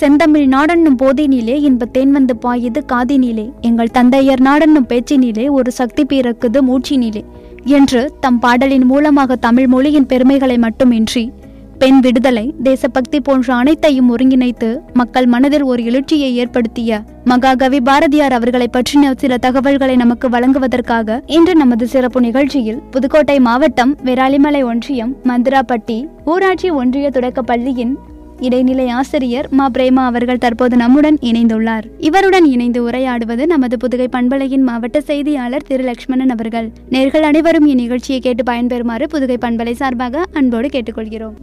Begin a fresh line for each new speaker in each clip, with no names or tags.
செந்தமிழ் நாடென்னும் போதினிலே இன்ப தேன் வந்து பாயுது காதினிலே எங்கள் தந்தையர் நாடென்னும் பேச்சினிலே ஒரு சக்தி பிறக்குது மூச்சினிலே என்று தம் பாடலின் மூலமாக தமிழ் மொழியின் பெருமைகளை மட்டுமின்றி பெண் விடுதலை தேசபக்தி போன்ற அனைத்தையும் ஒருங்கிணைத்து மக்கள் மனதில் ஒரு எழுச்சியை ஏற்படுத்திய மகாகவி பாரதியார் அவர்களை பற்றின சில தகவல்களை நமக்கு வழங்குவதற்காக இன்று நமது சிறப்பு நிகழ்ச்சியில் புதுக்கோட்டை மாவட்டம் விராலிமலை ஒன்றியம் மந்திராப்பட்டி ஊராட்சி ஒன்றிய தொடக்கப் பள்ளியின் இடைநிலை ஆசிரியர் மா பிரேமா அவர்கள் தற்போது நம்முடன் இணைந்துள்ளார் இவருடன் இணைந்து உரையாடுவது நமது புதுகை பண்பலையின் மாவட்ட செய்தியாளர் திரு லட்சுமணன் அவர்கள் நேர்கள் அனைவரும் இந்நிகழ்ச்சியை கேட்டு பயன்பெறுமாறு புதுகை பண்பலை சார்பாக அன்போடு கேட்டுக்கொள்கிறோம்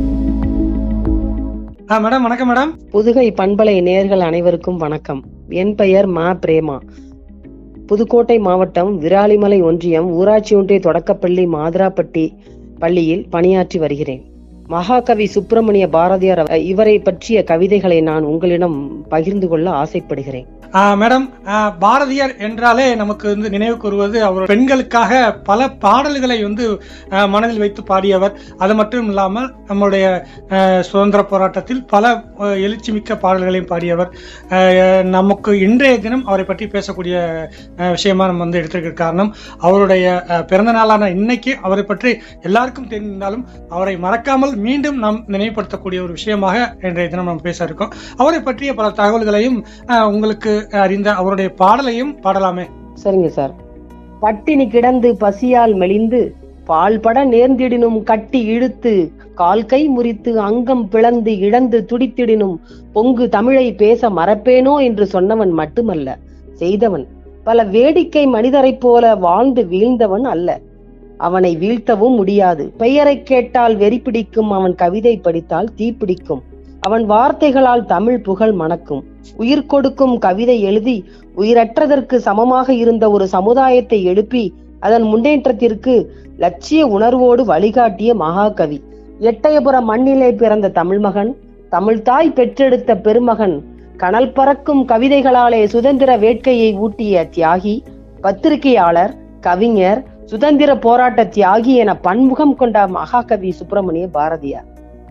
ஆ மேடம் வணக்கம் மேடம்
புதுகை பண்பலை நேயர்கள் அனைவருக்கும் வணக்கம் என் பெயர் மா பிரேமா புதுக்கோட்டை மாவட்டம் விராலிமலை ஒன்றியம் ஊராட்சி ஒன்றிய தொடக்கப்பள்ளி மாதராப்பட்டி பள்ளியில் பணியாற்றி வருகிறேன் மகாகவி சுப்பிரமணிய பாரதியார் அவ- இவரை பற்றிய கவிதைகளை நான் உங்களிடம் பகிர்ந்து கொள்ள ஆசைப்படுகிறேன்
ஆ, மேடம் ஆ, பாரதியார் என்றாலே நமக்கு வந்து நினைவு கூறுவது அவர் பெண்களுக்காக பல பாடல்களை வந்து ஆ, மனதில் வைத்து பாடியவர் அது மட்டும் இல்லாமல் நம்முடைய ஆ, சுதந்திர போராட்டத்தில் பல ஆ, எழுச்சிமிக்க பாடல்களையும் பாடியவர் ஆ, நமக்கு இன்றைய தினம் அவரை பற்றி பேசக்கூடிய ஆ, விஷயமா நம்ம வந்து எடுத்திருக்க காரணம் அவருடைய ஆ, பிறந்த நாளான இன்னைக்கு அவரை பற்றி எல்லாருக்கும் தெரிந்தாலும் அவரை மறக்காமல் மீண்டும் நாம் நினைவுபடுத்தக்கூடிய ஒரு விஷயமாக இன்றைய தினம் நம்ம பேச இருக்கோம் அவரை பற்றிய பல தகவல்களையும் ஆஹ், உங்களுக்கு அறிந்த அவருடைய பாடலையும் பாடலாமே
சரிங்க சார் பட்டினி கிடந்து பசியால் மெலிந்து பால்பட நேர்ந்திடினும் கட்டி இழுத்து கால் கை முறித்து அங்கம் பிளந்து இழந்து துடித்திடினும் பொங்கு தமிழை பேச மறப்பேனோ என்று சொன்னவன் மட்டுமல்ல செய்தவன் பல வேடிக்கை மனிதரைப் போல வாழ்ந்து வீழ்ந்தவன் அல்ல அவனை வீழ்த்தவும் முடியாது பெயரை கேட்டால் வெறி பிடிக்கும் அவன் கவிதை படித்தால் தீப்பிடிக்கும் அவன் வார்த்தைகளால் தமிழ் புகழ் மணக்கும் உயிர் கொடுக்கும் கவிதை எழுதி உயிரற்றதற்கு சமமாக இருந்த ஒரு சமுதாயத்தை எழுப்பி அதன் முன்னேற்றத்திற்கு லட்சிய உணர்வோடு வழிகாட்டிய மகாகவி எட்டயபுர மண்ணிலே பிறந்த தமிழ்மகன் தமிழ்தாய் பெற்றெடுத்த பெருமகன் கனல் பறக்கும் கவிதைகளாலே சுதந்திர வேட்கையை ஊட்டிய தியாகி பத்திரிகையாளர் கவிஞர் சுதந்திர போராட்ட தியாகி என பன்முகம் கொண்ட மகாகவி சுப்பிரமணிய பாரதியார்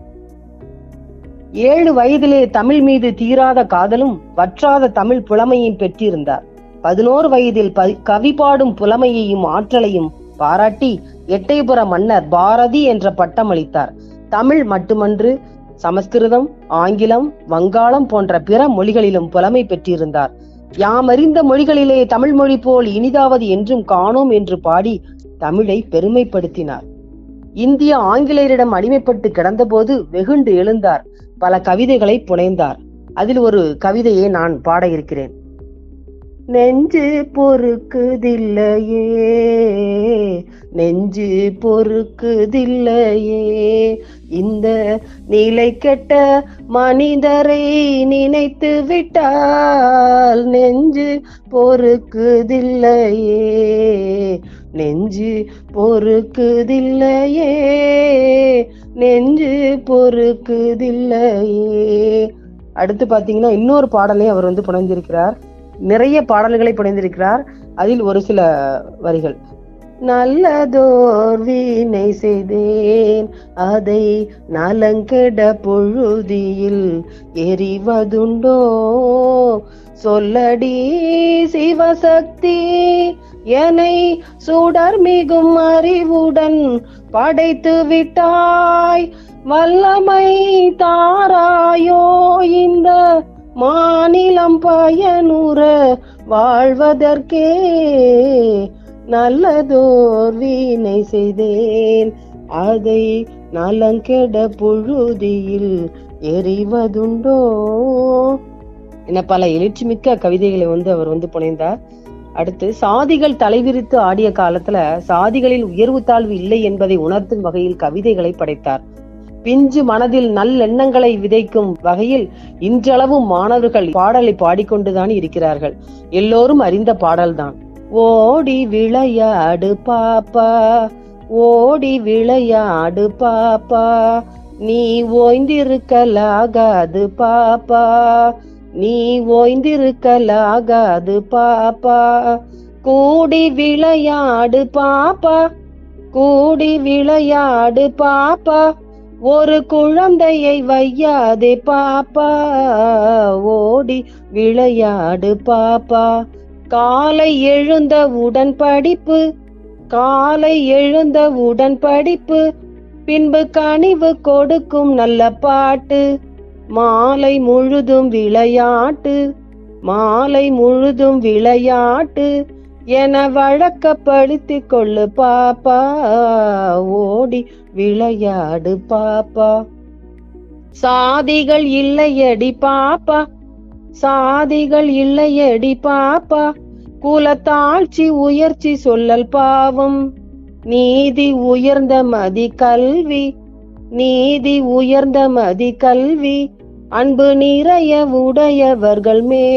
ஏழு வயதிலே தமிழ் மீது தீராத காதலும் வற்றாத தமிழ் புலமையும் பெற்றிருந்தார் பதினோரு வயதில் ப- கவி பாடும் புலமையையும் ஆற்றலையும் பாராட்டி எட்டயபுர மன்னர் பாரதி என்ற பட்டம் அளித்தார் தமிழ் மட்டுமன்று சமஸ்கிருதம் ஆங்கிலம் வங்காளம் போன்ற பிற மொழிகளிலும் புலமை பெற்றிருந்தார் யாமறிந்த மொழிகளிலே தமிழ் மொழி போல் இனிதாவது என்றும் காணோம் என்று பாடி தமிழை பெருமைப்படுத்தினார் இந்திய ஆங்கிலேயரிடம் அடிமைப்பட்டு கிடந்தபோது வெகுண்டு எழுந்தார் பல கவிதைகளை புனைந்தார் அதில் ஒரு கவிதையை நான் பாட இருக்கிறேன் நெஞ்சு பொறுக்குதில்லையே நெஞ்சு பொறுக்குதில்லையே இந்த நிலை கெட்ட மனிதரை நினைத்து விட்டால் நெஞ்சு பொறுக்குதில்லையே நெஞ்சு பொறுக்குதில்லையே நெஞ்சு பொறுக்குதில்லையே அடுத்து பாத்தீங்கன்னா இன்னொரு பாடலை அவர் வந்து புனைந்திருக்கிறார் நிறைய பாடல்களை புனைந்திருக்கிறார் அதில் ஒரு சில வரிகள் நல்லதோர் வீணை செய்தேன் அதை நலங்கெட பொழுதியில் எரிவதுண்டோ சொல்லடி சிவசக்தி என்னை சுடர் மிகும் அறிவுடன் படைத்து விட்டாய் வல்லமை தாராயோ இந்த மாநிலம் பயனுற வாழ்வதற்கே நல்லதோர் வீணை செய்தேன் அதை நலங்கெட புழுதியில் எறிவதுண்டோ என பல எழுச்சிமிக்க கவிதைகளை வந்து அவர் வந்து புனைந்தார் அடுத்து சாதிகள் தலைவிரித்து ஆடிய காலத்துல சாதிகளில் உயர்வு தாழ்வு இல்லை என்பதை உணர்த்தும் வகையில் கவிதைகளை படைத்தார் பிஞ்சு மனதில் நல்லெண்ணங்களை விதைக்கும் வகையில் இன்றளவும் மாணவர்கள் பாடலை பாடிக்கொண்டுதான் இருக்கிறார்கள் எல்லோரும் அறிந்த பாடல்தான் ஓடி விளையாடு பாப்பா ஓடி விளையாடு பாப்பா நீ ஓய்ந்திருக்கலாகாது பாப்பா நீ ஓய்ந்திருக்கலாகாது பாப்பா கூடி விளையாடு பாப்பா கூடி விளையாடு பாப்பா ஒரு குழந்தையை வையாதே பாப்பா ஓடி விளையாடு பாப்பா காலை எழுந்த உடன் படிப்பு காலை எழுந்த உடன் படிப்பு பின்பு கனிவு கொடுக்கும் நல்ல பாட்டு மாலை முழுதும் விளையாட்டு மாலை முழுதும் விளையாட்டு என வழக்கப்படுத்திக் கொள்ளு பாப்பா ஓடி விளையாடு பாப்பா சாதிகள் இல்லையடி பாப்பா சாதிகள் இல்லையடி பாப்பா குலத்தாழ்ச்சி உயர்ச்சி சொல்லல் பாவம் நீதி உயர்ந்த மதி கல்வி நீதி உயர்ந்த மதி கல்வி அன்பு நிறைய உடையவர்கள்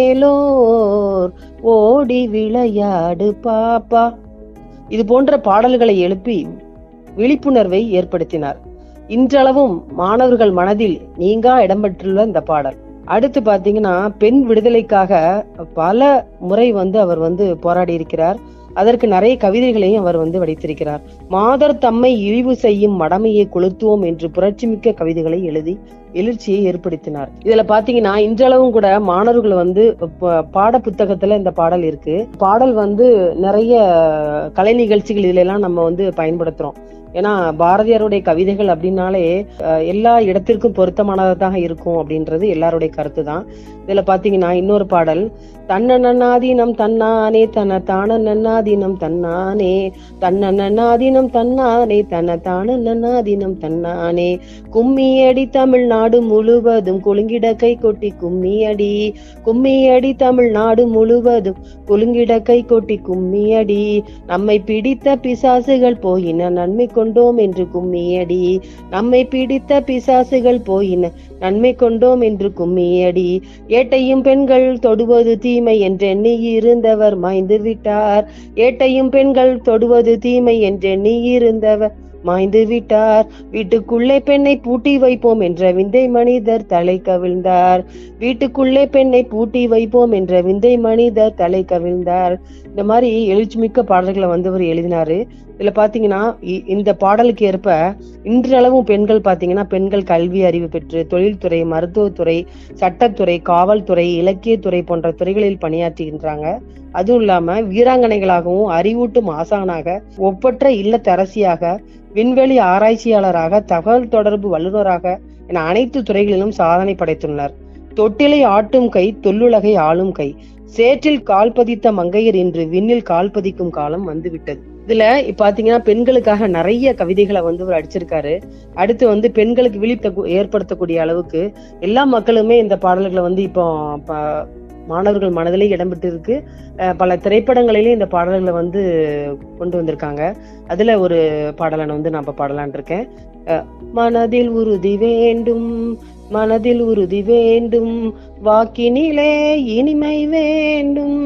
மேலோர் ஓடி விளையாடு பாப்பா இது போன்ற பாடல்களை எழுப்பி விழிப்புணர்வை ஏற்படுத்தினார் இன்றளவும் மாணவர்கள் மனதில் நீங்கா இடம்பெற்றுள்ள இந்த பாடல் அடுத்து பாத்தீங்கன்னா பெண் விடுதலைக்காக பல முறை வந்து அவர் வந்து போராடி இருக்கிறார் அதற்கு நிறைய கவிதைகளையும் அவர் வந்து வடித்திருக்கிறார் மாதர் தம்மை இழிவு செய்யும் மடமையை கொளுத்துவோம் என்று புரட்சிமிக்க கவிதைகளை எழுதி எழுச்சியை ஏற்படுத்தினார் இதுல பாத்தீங்கன்னா இன்றளவும் கூட மாணவர்கள் வந்து ப- பாட புத்தகத்துல இந்த பாடல் இருக்கு பாடல் வந்து நிறைய கலை நிகழ்ச்சிகள் இதுல எல்லாம் நம்ம வந்து பயன்படுத்துறோம் ஏன்னா பாரதியாருடைய கவிதைகள் அப்படின்னாலே அஹ், எல்லா இடத்திற்கும் பொருத்தமானதாக இருக்கும் அப்படின்றது எல்லாருடைய கருத்து தான் இதுல பாத்தீங்கன்னா இன்னொரு பாடல் தன்ன நன்னாதீனம் தன்னானே தன்ன தான நன்னாதீனம் தன்னானே தன்ன நன்னாதீனம் தன்னானே தன்ன தான நன்னாதீனம் தன்னானே கும்மியடி தமிழ்நாடு முழுவதும் குலுங்கிட கை கொட்டி கும்மியடி கும்மியடி தமிழ்நாடு முழுவதும் குலுங்கிட கை கொட்டி கும்மியடி நம்மை பிடித்த பிசாசுகள் போயின நன்மை கொண்டோம் என்று கும்மியடி நம்மை பிடித்த பிசாசுகள் போயின நன்மை கொண்டோம் என்று கும்மியடி ஏட்டையும் பெண்கள் தொடுவது தீமை என்றெண்ணி இருந்தவர் மாய்ந்து விட்டார் ஏட்டையும் பெண்கள் தொடுவது தீமை என்றெண்ணி இருந்தவர் மாய்ந்து விட்டார் வீட்டுக்குள்ளே பெண்ணை பூட்டி வைப்போம் என்ற விந்தை மனிதர் தலை கவிழ்ந்தார் வீட்டுக்குள்ளே பெண்ணை பூட்டி வைப்போம் என்ற விந்தை மனிதர் தலை கவிழ்ந்தார் இந்த மாதிரி எழுச்சிமிக்க பாடல்களை வந்து அவர் எழுதினாரு இதுல பாத்தீங்கன்னா இ- இந்த பாடலுக்கு ஏற்ப இன்றளவும் பெண்கள் பாத்தீங்கன்னா பெண்கள் கல்வி அறிவு பெற்று தொழில்துறை மருத்துவத்துறை சட்டத்துறை காவல்துறை இலக்கியத்துறை போன்ற துறைகளில் பணியாற்றுகின்றாங்க அதுவும் இல்லாம வீராங்கனைகளாகவும் அறிவூட்டும் ஆசானாக ஒப்பற்ற இல்லத்தரசியாக விண்வெளி ஆராய்ச்சியாளராக தகவல் தொடர்பு வல்லுநராக என அனைத்து துறைகளிலும் சாதனை படைத்துள்ளனர் தொட்டிலை ஆட்டும் கை தொல்லுலகை ஆளும் கை சேற்றில் கால் பதித்த மங்கையர் இன்று விண்ணில் கால் பதிக்கும் காலம் வந்துவிட்டது இதுல இப்ப பாத்தீங்கன்னா பெண்களுக்காக நிறைய கவிதைகளை வந்து அவர் அடிச்சிருக்காரு அடுத்து வந்து பெண்களுக்கு விழிப்பு ஏற்படுத்தக்கூடிய அளவுக்கு எல்லா மக்களுமே இந்த பாடல்களை வந்து இப்போ ப- மாணவர்கள் மனதிலே இடம்பெற்று இருக்கு அஹ் பல திரைப்படங்களிலே இந்த பாடல்களை வந்து கொண்டு வந்திருக்காங்க அதுல ஒரு பாடலை நான் வந்து நான் இப்ப பாடலான் இருக்கேன் அஹ் மனதில் உறுதி வேண்டும் மனதில் உறுதி வேண்டும் வாக்கினிலே இனிமை வேண்டும்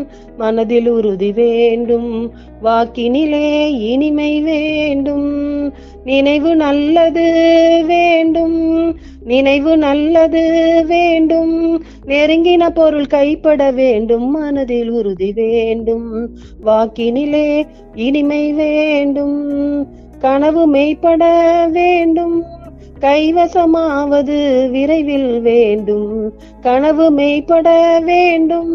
மனதில் உறுதி வேண்டும் வாக்கினிலே இனிமை வேண்டும் நினைவு நல்லது வேண்டும் நினைவு நல்லது வேண்டும் நெருங்கின பொருள் கைப்பட வேண்டும் மனதில் உறுதி வேண்டும் வாக்கினிலே இனிமை வேண்டும் கனவு மெய்ப்பட வேண்டும் கைவசமாவது விரைவில் வேண்டும் கனவு மெய்ப்பட வேண்டும்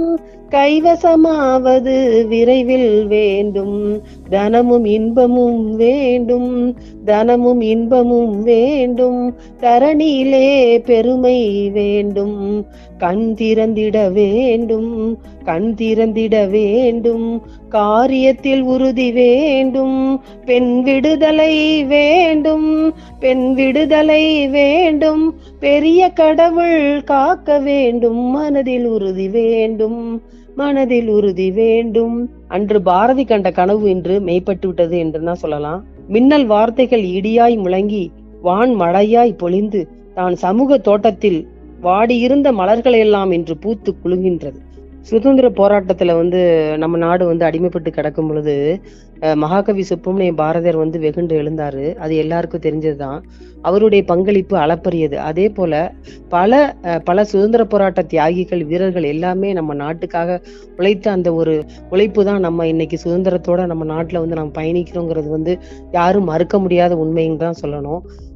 கைவசமாவது விரைவில் வேண்டும் தனமும் இன்பமும் வேண்டும் தனமும் இன்பமும் வேண்டும் தரணியிலே பெருமை வேண்டும் கண் திறந்திட வேண்டும் கண் திறந்திட வேண்டும் காரியத்தில் உறுதி வேண்டும் பெண் விடுதலை வேண்டும் பெண் விடுதலை வேண்டும் பெரிய கடவுள் காக்க வேண்டும் மனதில் உறுதி வேண்டும் மனதில் உறுதி வேண்டும் அன்று பாரதி கண்ட கனவு இன்று மெய்ப்பட்டு விட்டது என்று தான் சொல்லலாம் மின்னல் வார்த்தைகள் இடியாய் முழங்கி வான் மழையாய் பொழிந்து தான் சமூக தோட்டத்தில் வாடியிருந்த மலர்கள் எல்லாம் இன்று பூத்து குலுங்கின்றது சுதந்திர போராட்டத்துல வந்து நம்ம நாடு வந்து அடிமைப்பட்டு கிடக்கும் பொழுது அஹ், மகாகவி சுப்பிரமணிய பாரதியார் வந்து வெகுண்டு எழுந்தாரு அது எல்லாருக்கும் தெரிஞ்சதுதான் அவருடைய பங்களிப்பு அளப்பரியது அதே போல பல அஹ், பல சுதந்திர போராட்ட தியாகிகள் வீரர்கள் எல்லாமே நம்ம நாட்டுக்காக உழைத்த அந்த ஒரு உழைப்பு தான் நம்ம இன்னைக்கு சுதந்திரத்தோட நம்ம நாட்டுல வந்து நம்ம பயணிக்கிறோங்கிறது வந்து யாரும் மறுக்க முடியாத உண்மைன்னு தான் சொல்லணும்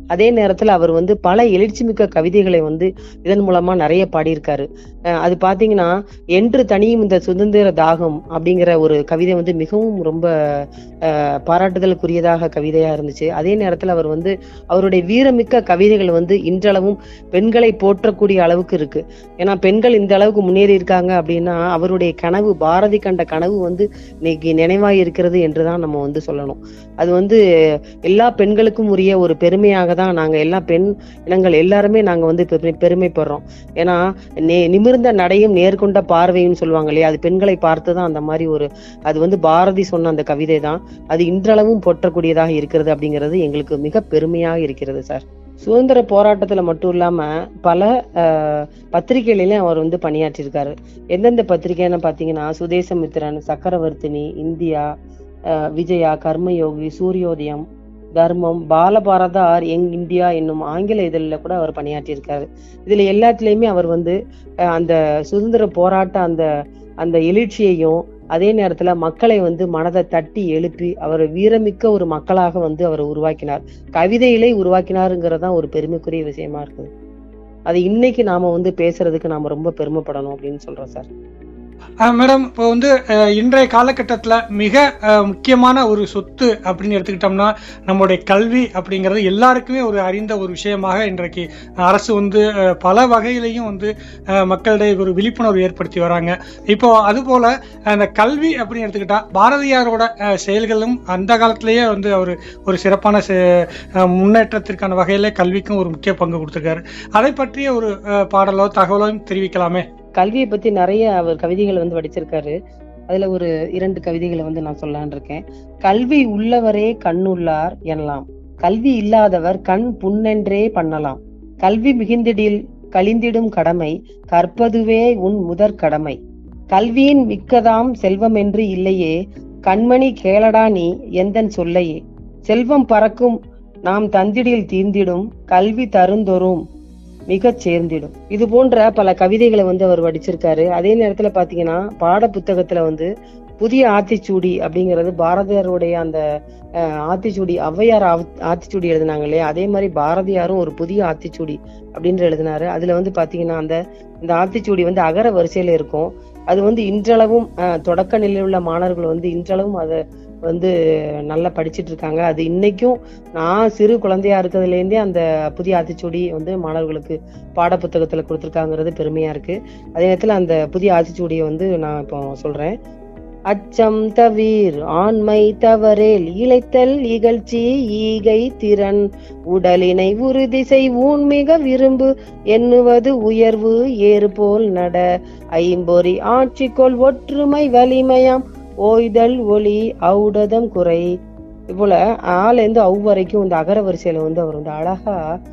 அதே நேரத்துல அவர் வந்து பல எழுச்சி மிக்க கவிதைகளை வந்து இதன் மூலமா நிறைய பாடியிருக்காரு அஹ் அது பாத்தீங்கன்னா என்று தனியும் இந்த சுதந்திர தாகம் அப்படிங்கிற ஒரு கவிதை வந்து மிகவும் ரொம்ப அஹ், பாராட்டுதலுக்குரியதாக கவிதையா இருந்துச்சு அதே நேரத்துல அவர் வந்து அவருடைய வீரமிக்க கவிதைகள் வந்து இன்றளவும் பெண்களை போற்றக்கூடிய அளவுக்கு இருக்கு ஏன்னா பெண்கள் இந்த அளவுக்கு முன்னேறி இருக்காங்க அப்படின்னா அவருடைய கனவு பாரதி கண்ட கனவு வந்து இன்னைக்கு நினைவாகி இருக்கிறது என்றுதான் நம்ம வந்து சொல்லணும் அது வந்து எல்லா பெண்களுக்கும் உரிய ஒரு பெருமையாக தான் நாங்க எல்லா பெண் இனங்கள் எல்லாருமே நாங்க வந்து பெருமை- பெருமைப்படுறோம் ஏன்னா நே- நிமிர்ந்த நடையும் நேர்கொண்ட பார்வையும் சொல்லுவாங்க இல்லையா அது பெண்களை பார்த்து தான் அந்த மாதிரி ஒரு அது வந்து பாரதி சொன்ன அந்த கவிதை தான் அது இன்றளவும் போற்றக்கூடியதாக இருக்கிறது அப்படிங்கிறது எங்களுக்கு மிக பெருமையாக இருக்கிறது சார் சுதந்திர போராட்டத்துல மட்டும் இல்லாம பல அஹ், பத்திரிகைகளிலும் அவர் வந்து பணியாற்றியிருக்காரு எந்தெந்த பத்திரிகைன்னு பாத்தீங்கன்னா சுதேசமித்திரன் சக்கரவர்த்தினி இந்தியா அஹ், விஜயா கர்மயோகி சூரியோதயம் தர்மம் பாலபாரதார் யங் இந்தியா என்னும் ஆங்கில இதழில் கூட அவர் பணியாற்றியிருக்காரு இதுல எல்லாத்துலயுமே அவர் வந்து அஹ், அந்த சுதந்திர போராட்ட அந்த அந்த எழுச்சியையும் அதே நேரத்துல மக்களை வந்து மனதை தட்டி எழுப்பி அவர் வீரமிக்க ஒரு மக்களாக வந்து அவர் உருவாக்கினார் கவிதையிலே உருவாக்கினாருங்கிறது தான் ஒரு பெருமைக்குரிய விஷயமா இருக்குது அது இன்னைக்கு நாம வந்து பேசுறதுக்கு நாம ரொம்ப பெருமைப்படணும் அப்படின்னு சொல்றோம் சார்
ஆஹ் மேடம் இப்போ வந்து அஹ், இன்றைய காலகட்டத்தில் மிக அஹ், முக்கியமான ஒரு சொத்து அப்படின்னு எடுத்துக்கிட்டோம்னா நம்மளுடைய கல்வி அப்படிங்கிறது எல்லாருக்குமே ஒரு அறிந்த ஒரு விஷயமாக இன்றைக்கு அரசு வந்து அஹ், பல வகையிலையும் வந்து அஹ், மக்களிடையே ஒரு விழிப்புணர்வு ஏற்படுத்தி வராங்க இப்போ அதுபோல அந்த கல்வி அப்படின்னு எடுத்துக்கிட்டா பாரதியாரோட அஹ், செயல்களும் அந்த காலத்திலேயே வந்து அவர் ஒரு சிறப்பான செ- அஹ், முன்னேற்றத்திற்கான வகையில கல்விக்கும் ஒரு முக்கிய பங்கு கொடுத்திருக்காரு அதை பற்றிய ஒரு அஹ், பாடலோ தகவலோ தெரிவிக்கலாமே
கல்வியை பத்தி நிறைய அவர் கவிதைகள் வந்து படிச்சிருக்காரு அதுல ஒரு இரண்டு கவிதைகளை வந்து நான் சொல்லலான் இருக்கேன் கல்வி உள்ளவரே கண்ணுள்ளார் எனலாம் கல்வி இல்லாதவர் கண் புண்ணென்றே பண்ணலாம் கல்வி மிகுந்திடில் கழிந்திடும் கடமை கற்பதுவே உன் முதற் கடமை கல்வியின் மிக்கதாம் செல்வம் என்று இல்லையே கண்மணி கேளடா நீ எந்தன் சொல்லையே செல்வம் பறக்கும் நாம் தந்திடில் தீர்ந்திடும் கல்வி தருந்தொரும் மிகச் சேர்ந்திடும் இது போன்ற பல கவிதைகளை வந்து அவர் படிச்சிருக்காரு அதே நேரத்துல பாத்தீங்கன்னா பாட புத்தகத்துல வந்து புதிய ஆத்திச்சூடி அப்படிங்கிறது பாரதியாருடைய அந்த அஹ், ஆத்திச்சூடி ஔவையார் ஆத்- ஆத்திச்சூடி எழுதினாங்க இல்லையா அதே மாதிரி பாரதியாரும் ஒரு புதிய ஆத்திச்சூடி அப்படின்னு எழுதினாரு அதுல வந்து பாத்தீங்கன்னா அந்த இந்த ஆத்திச்சூடி வந்து அகர வரிசையில இருக்கும் அது வந்து இன்றளவும் அஹ், தொடக்க நிலையில் உள்ள மாணவர்கள் வந்து இன்றளவும் அதை வந்து நல்லா படிச்சிட்டு இருக்காங்க அது இன்னைக்கும் நான் சிறு குழந்தையா இருக்கிறதுல இருந்தே அந்த புதிய ஆத்திச்சூடி வந்து மாணவர்களுக்கு பாட புத்தகத்துல கொடுத்துருக்காங்கிறது பெருமையா இருக்கு அதே நேரத்துல அந்த புதிய ஆத்திச்சூடியை வந்து நான் இப்போ சொல்றேன் அச்சம் தவிர் ஆண்மை தவறேல் இளைத்தல் இகழ்ச்சி ஈகை திறன் உடலினை உறுதி செய்வூன் மிக விரும்பு எண்ணுவது உயர்வு ஏறு போல் நட ஐம்பொறி ஆட்சிக்கொள் ஒற்றுமை வலிமையாம் ஓய்தல் ஒளி ஔடதம் குறை இதுபோல ஆலேருந்து அவு வரைக்கும் இந்த அகர வரிசையில வந்து அவர் வந்து அழகா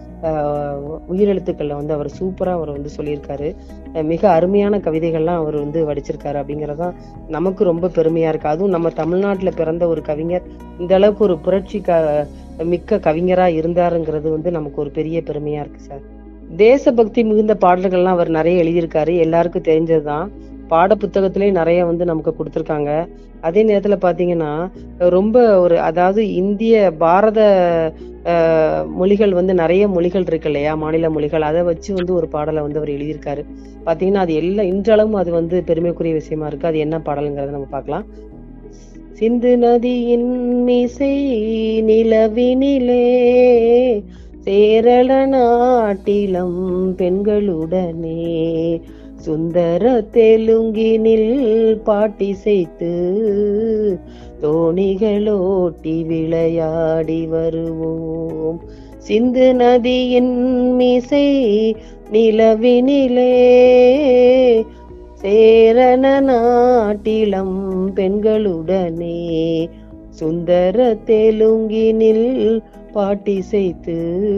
ஆஹ், உயிரெழுத்துக்கள்ல வந்து அவர் சூப்பரா அவர் வந்து சொல்லியிருக்காரு அஹ் மிக அருமையான கவிதைகள்லாம் அவர் வந்து வடிச்சிருக்காரு அப்படிங்கறதுதான் நமக்கு ரொம்ப பெருமையா இருக்கு அதுவும் நம்ம தமிழ்நாட்டுல பிறந்த ஒரு கவிஞர் இந்த அளவுக்கு ஒரு புரட்சி க மிக்க கவிஞரா இருந்தாருங்கிறது வந்து நமக்கு ஒரு பெரிய பெருமையா இருக்கு சார் தேசபக்தி மிகுந்த பாடல்கள்லாம் அவர் நிறைய எழுதியிருக்காரு எல்லாருக்கும் தெரிஞ்சதுதான் பாட புத்தகத்திலே நிறைய வந்து நமக்கு கொடுத்துருக்காங்க அதே நேரத்துல பாத்தீங்கன்னா ரொம்ப ஒரு அதாவது இந்திய பாரத அஹ், மொழிகள் வந்து நிறைய மொழிகள் இருக்கு இல்லையா மாநில மொழிகள் அதை வச்சு வந்து ஒரு பாடலை வந்து அவர் எழுதியிருக்காரு பாத்தீங்கன்னா அது எல்லாம் இன்றளவும் அது வந்து பெருமைக்குரிய விஷயமா இருக்கு அது என்ன பாடலுங்கிறத நம்ம பார்க்கலாம் சிந்து நதியின் மிசை நிலவினிலே சேரள நாட்டிலம் பெண்களுடனே சுந்தர தெலுங்கினில் பாட்டிசைத்து தோணிகளோட்டி விளையாடி வருவோம் சிந்து நதியின் மிசை நிலவினிலே சேரண நாட்டிலம் பெண்களுடனே சுந்தர தெலுங்கினில் பாட்டிசைத்து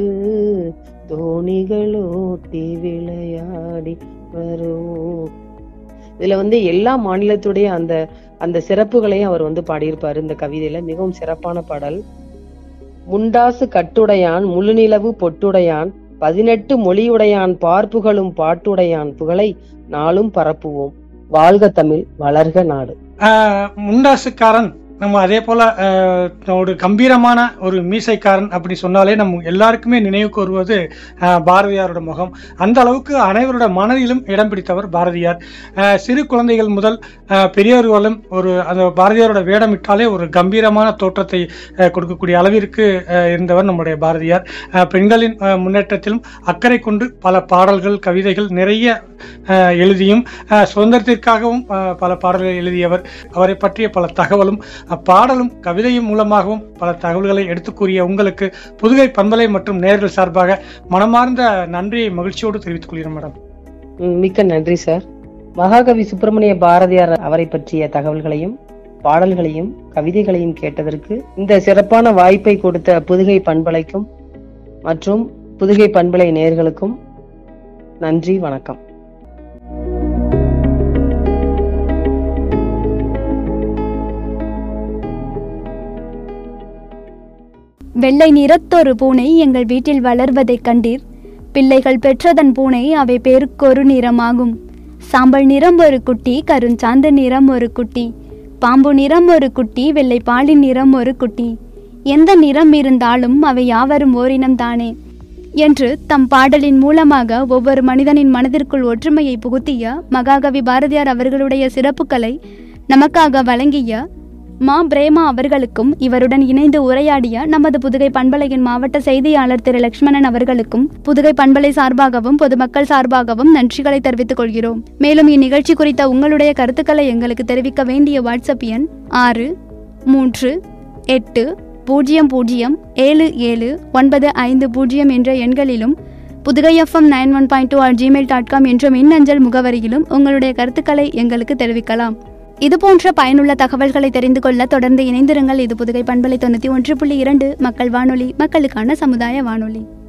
தோணிகளோட்டி விளையாடி வருவோம் இதுல வந்து எல்லா மாநிலத்துடைய அந்த அந்த சிறப்புகளையும் அவர் வந்து பாடியிருப்பாரு இந்த கவிதையில மிகவும் சிறப்பான பாடல் முண்டாசு கட்டுடையான் முழுநிலவு பொட்டுடையான் பதினெட்டு மொழியுடையான் பார்ப்புகளும் பாட்டுடையான் புகழை நாளும் பரப்புவோம் வாழ்க தமிழ் வளர்க நாடு
ஆஹ் முண்டாசுக்காரன் நம்ம அதே போல அஹ், ஒரு கம்பீரமான ஒரு மீசைக்காரன் அப்படி சொன்னாலே நம்ம எல்லாருக்குமே நினைவுக்கு வருவது அஹ், பாரதியாரோட முகம் அந்த அளவுக்கு அனைவரோட மனதிலும் இடம் பிடித்தவர் பாரதியார் அஹ், சிறு குழந்தைகள் முதல் அஹ், பெரியவர்களும் ஒரு அந்த பாரதியாரோட வேடமிட்டாலே ஒரு கம்பீரமான தோற்றத்தை அஹ், கொடுக்கக்கூடிய அளவிற்கு அஹ், இருந்தவர் நம்முடைய பாரதியார் அஹ், பெண்களின் அஹ், முன்னேற்றத்திலும் அக்கறை கொண்டு பல பாடல்கள் கவிதைகள் நிறைய அஹ், எழுதியும் அஹ், சுதந்திரத்திற்காகவும் அஹ், பல பாடல்கள் எழுதியவர் அவரை பற்றிய பல தகவலும் அப்பாடலும் கவிதையும் மூலமாகவும் பல தகவல்களை எடுத்துக் கூறிய உங்களுக்கு புதுகை பண்பலை மற்றும் நேர்கள் சார்பாக மனமார்ந்த நன்றியை மகிழ்ச்சியோடு தெரிவித்துக் கொள்கிறேன் மேடம்
ம், மிக்க நன்றி சார் மகாகவி சுப்பிரமணிய பாரதியார் அவரை பற்றிய தகவல்களையும் பாடல்களையும் கவிதைகளையும் கேட்டதற்கு இந்த சிறப்பான வாய்ப்பை கொடுத்த புதுகை பண்பலைக்கும் மற்றும் புதுகை பண்பலை நேயர்களுக்கும் நன்றி வணக்கம்
வெள்ளை நிறத்தொரு பூனை எங்கள் வீட்டில் வளர்வதைக் கண்டீர் பிள்ளைகள் பெற்றதன் பூனை அவை பேருக்கொரு நிறமாகும் சாம்பல் நிறம் ஒரு குட்டி கருஞ்சாந்து நிறம் ஒரு குட்டி பாம்பு நிறம் ஒரு குட்டி வெள்ளை பாலின் நிறம் ஒரு குட்டி எந்த நிறம் இருந்தாலும் அவை யாவரும் ஓரினம் தானே என்று தம் பாடலின் மூலமாக ஒவ்வொரு மனிதனின் மனதிற்குள் ஒற்றுமையை புகுத்திய மகாகவி பாரதியார் அவர்களுடைய சிறப்புகளை நமக்காக வழங்கிய மா பிரேமா அவர்களுக்கும் இவருடன் இணைந்து உரையாடிய நமது புதுகை பண்பலையின் மாவட்ட செய்தியாளர் திரு லட்சுமணன் அவர்களுக்கும் புதுகை பண்பலை சார்பாகவும் பொதுமக்கள் சார்பாகவும் நன்றிகளை தெரிவித்துக் கொள்கிறோம் மேலும் இந்நிகழ்ச்சி குறித்த உங்களுடைய கருத்துக்களை எங்களுக்கு தெரிவிக்க வேண்டிய வாட்ஸ்அப் எண் ஆறு மூன்று எட்டு பூஜ்ஜியம் பூஜ்ஜியம் ஏழு ஏழு ஒன்பது ஐந்து பூஜ்ஜியம் என்ற எண்களிலும் Pudugai FM nine one point two R Gmail dot com என்ற மின்னஞ்சல் முகவரியிலும் உங்களுடைய கருத்துக்களை எங்களுக்கு தெரிவிக்கலாம் இது போன்ற பயனுள்ள தகவல்களை தெரிந்து கொள்ள தொடர்ந்து இணைந்திருங்கள் இது புதுகை பண்பலை தொண்ணூற்றி ஒன்று புள்ளி இரண்டு மக்கள் வானொலி மக்களுக்கான சமுதாய வானொலி